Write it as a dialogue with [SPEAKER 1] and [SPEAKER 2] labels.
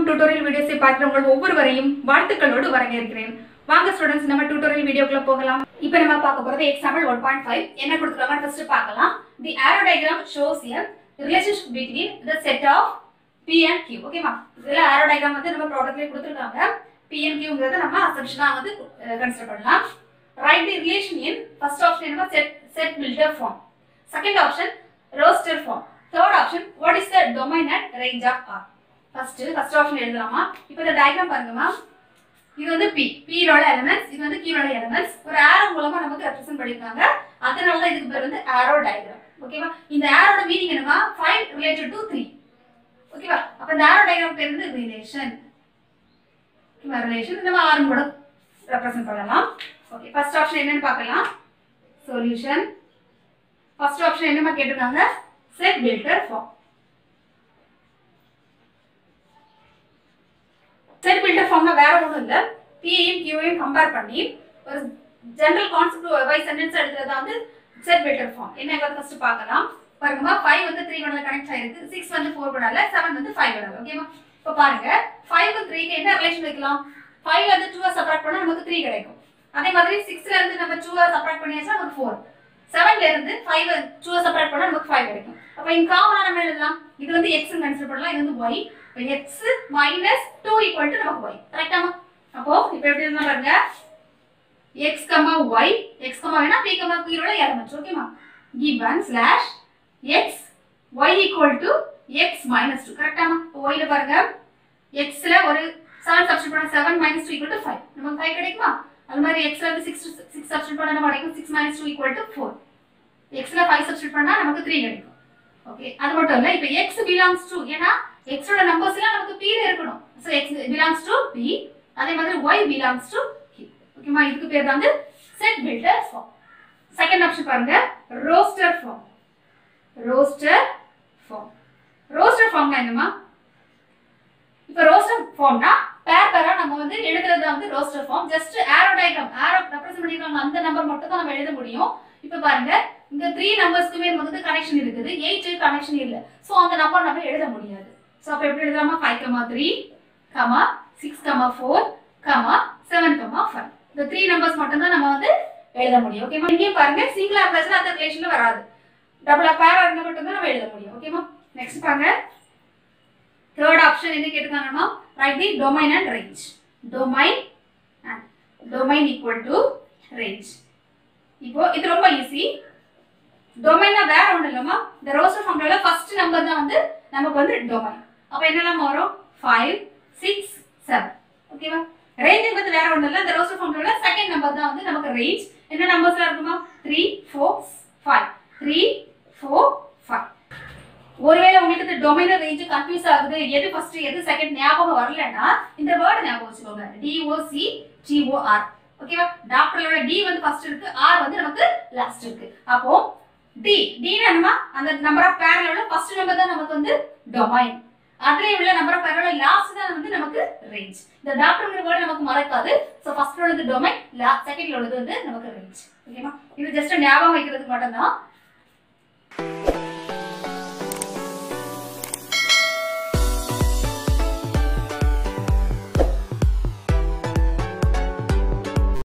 [SPEAKER 1] tutorial வீடியோஸை பார்க்குற உங்கள் ஒவ்வொருவரையும் வாழ்த்துக்களோடு வரவேற்கிறேன் வாங்க ஸ்டூடெண்ட்ஸ் நம்ம டியூட்டோரியல் வீடியோக்குள்ள போகலாம் இப்போ நம்ம பார்க்க போறது எக்ஸாம்பிள் ஒன் பாயிண்ட் ஃபைவ் என்ன கொடுத்துருக்காங்க ஃபர்ஸ்ட் பார்க்கலாம் the arrow diagram shows a relationship between the set of P and Q ஓகேவா இதுல ஆரோ டயக்ராம் வந்து நம்ம ப்ராடக்ட்லேயே கொடுத்துருக்காங்க பி அண்ட் கியூங்கிறத நம்ம அசம்ஷனாக வந்து கன்சிடர் பண்ணலாம் write the relation in first option என்னன்னா set set builder form second option roster form third option what is the domain and range of R first first option எழுதலாமா இப்போ இந்த டயக்ராம் பாருங்கம்மா இது வந்து பி பியோட எலிமெண்ட்ஸ் இது வந்து கீழோட எலிமெண்ட்ஸ் ஒரு ஆரோ மூலமா நமக்கு ரெப்ரசென்ட் பண்ணிருக்காங்க அதனால தான் இதுக்கு பேர் வந்து ஆரோ டயக்ராம் ஓகேவா இந்த ஆரோட மீனிங் என்னமா ஃபைவ் ரிலேட்டட் டு த்ரீ ஓகேவா அப்ப இந்த ஆரோ டயக்ராம் பேர் வந்து ரிலேஷன் ஓகேவா ரிலேஷன் நம்ம ஆறு கூட ரெப்ரசென்ட் பண்ணலாம் ஓகே ஃபர்ஸ்ட் ஆப்ஷன் என்னன்னு பார்க்கலாம் சொல்யூஷன் ஃபர்ஸ்ட் ஆப்ஷன் என்னமா கேட்டிருக்காங்க set builder form set builder ஃபார்ம்ல வேற ஒன்றும் இல்லை பியையும் கியூவையும் கம்பேர் பண்ணி ஒரு ஜெனரல் கான்செப்ட் வைஸ் சென்டென்ஸ் எடுக்கிறதா வந்து செட் பில்டர் ஃபார்ம் என்ன ஃபர்ஸ்ட் பார்க்கலாம் பாருங்கம்மா ஃபைவ் வந்து த்ரீ கூட கனெக்ட் ஆயிருக்கு சிக்ஸ் வந்து ஃபோர் கூட செவன் வந்து ஃபைவ் கூட ஓகேவா இப்போ பாருங்க ஃபைவ் த்ரீக்கு என்ன ரிலேஷன் வைக்கலாம் ஃபைவ்ல இருந்து டூவை சப்ராக்ட் பண்ணா நமக்கு த்ரீ கிடைக்கும் அதே மாதிரி சிக்ஸ்ல இருந்து நம்ம டூவை சப்ராக்ட் பண்ணியாச்சுன்னா நமக்கு ஃபோர் செவன்ல இருந்து ஃபைவ் டூவை சப்ராக்ட் பண்ணா நமக்கு ஃபைவ் கிடைக்கும் அப்போ இங்க காமனா நம்ம எழுதலாம் இது வந்து எக்ஸ் கன்சிடர் பண்ணலாம் இது வந்து ஒய் இப்போ X minus two equal to நமக்கு ஒய் கரெக்டாமா அப்போ இப்போ எப்படி இருந்தா பாருங்க X comma Y X comma வேணா பி கமா கீழோட எலமெண்ட்ஸ் ஓகேமா given slash X Y equal to X minus two கரெக்டாமா இப்போ ஒய்ல பாருங்க எக்ஸ்ல ஒரு செவன் சப்ஸ்டிட் பண்ண seven minus two equal to five நமக்கு ஃபைவ் கிடைக்குமா அது மாதிரி எக்ஸ்ல இருந்து சிக்ஸ் சிக்ஸ் சப்ஸ்டிட் பண்ணா நம்ம கிடைக்கும் six minus two equal to four எக்ஸ்ல ஃபைவ் சப்ஸ்டிட் பண்ணா நமக்கு த்ரீ கிடைக்கும் ஓகே அது மட்டும் இல்ல இப்போ எக்ஸ் பிலாங்ஸ் டு ஏன்னா எக்ஸோட நம்பர்ஸ் எல்லாம் நமக்கு p ல இருக்கணும் so X belongs to p அதே மாதிரி ஒய் பிலாங்ஸ் டு q ஓகேமா இதுக்கு பேர் தான் வந்து set builder form second option பாருங்க roster form roster form roster ஃபார்ம்னா என்னமா இப்போ ரோஸ்டர் ஃபார்ம்னா பேர் பேரா நம்ம வந்து எழுதுறது வந்து roster form just arrow diagram arrow represent பண்ணிருக்காங்க அந்த நம்பர் மட்டும் தான் நம்ம எழுத முடியும் இப்போ பாருங்க இந்த த்ரீ நம்பர்ஸ்க்குமே வந்து கனெக்ஷன் இருக்குது எயிட் கனெக்ஷன் இல்லை ஸோ அந்த நம்பர் நம்ம எழுத முடியாது ஸோ அப்போ எப்படி எழுதலாமா five comma three comma six comma four comma seven comma five இந்த த்ரீ நம்பர்ஸ் மட்டும் தான் நம்ம வந்து எழுத முடியும் ஓகேமா இங்கேயும் பாருங்க சிங்கிளா இருந்துச்சுன்னா அந்த ரிலேஷன்ல வராது டபுளா பேரா இருந்தா மட்டும் தான் நம்ம எழுத முடியும் ஓகேமா நெக்ஸ்ட் பாருங்க தேர்ட் ஆப்ஷன் என்ன கேட்டிருக்காங்கன்னா write the domain and range domain and domain equal to range இப்போ இது ரொம்ப ஈஸி டொமைன்னா வேற ஒன்றும் இல்லைம்மா இந்த ரோஸ்டர் ஃபார்ம்ல ஃபர்ஸ்ட் நம்பர் தான் வந்து நமக்கு வந்து டொமைன் அப்போ என்னெல்லாம் வரும் ஃபைவ் சிக்ஸ் செவன் ஓகேவா ரேஞ்சுங்கிறது வேற ஒன்றும் இல்லை இந்த ரோஸ்டர் ஃபார்ம்ல செகண்ட் நம்பர் தான் வந்து நமக்கு ரேஞ்ச் என்ன நம்பர்ஸ்லாம் இருக்குமா three four five three four five ஒருவேளை உங்களுக்கு இந்த டொமைனர் ரேஞ்சு கன்ஃபியூஸ் ஆகுது எது ஃபர்ஸ்ட் எது செகண்ட் ஞாபகம் வரலன்னா இந்த வேர்டு ஞாபகம் வச்சுக்கோங்க டிஓசி டிஓஆர் ஓகேவா டாக்டரோட டி வந்து ஃபர்ஸ்ட் இருக்கு ஆர் வந்து நமக்கு லாஸ்ட் இருக்கு அப்போ டி டி என்னமா அந்த நம்பர் ஆஃப் பேர்ல உள்ள ஃபர்ஸ்ட் நம்பர் தான் நமக்கு வந்து டொமைன் அதுல உள்ள நம்பர் ஆஃப் பேரோட லாஸ்ட் தான் வந்து நமக்கு ரேஞ்ச் இந்த டாக்டர்ங்கிற வேர்டு நமக்கு மறக்காது ஸோ ஃபர்ஸ்ட் உள்ளது டொமைன் செகண்ட்ல உள்ளது வந்து நமக்கு ரேஞ்ச் ஓகேமா இது ஜஸ்ட் ஞாபகம் வைக்கிறதுக்கு மட்டும்தான்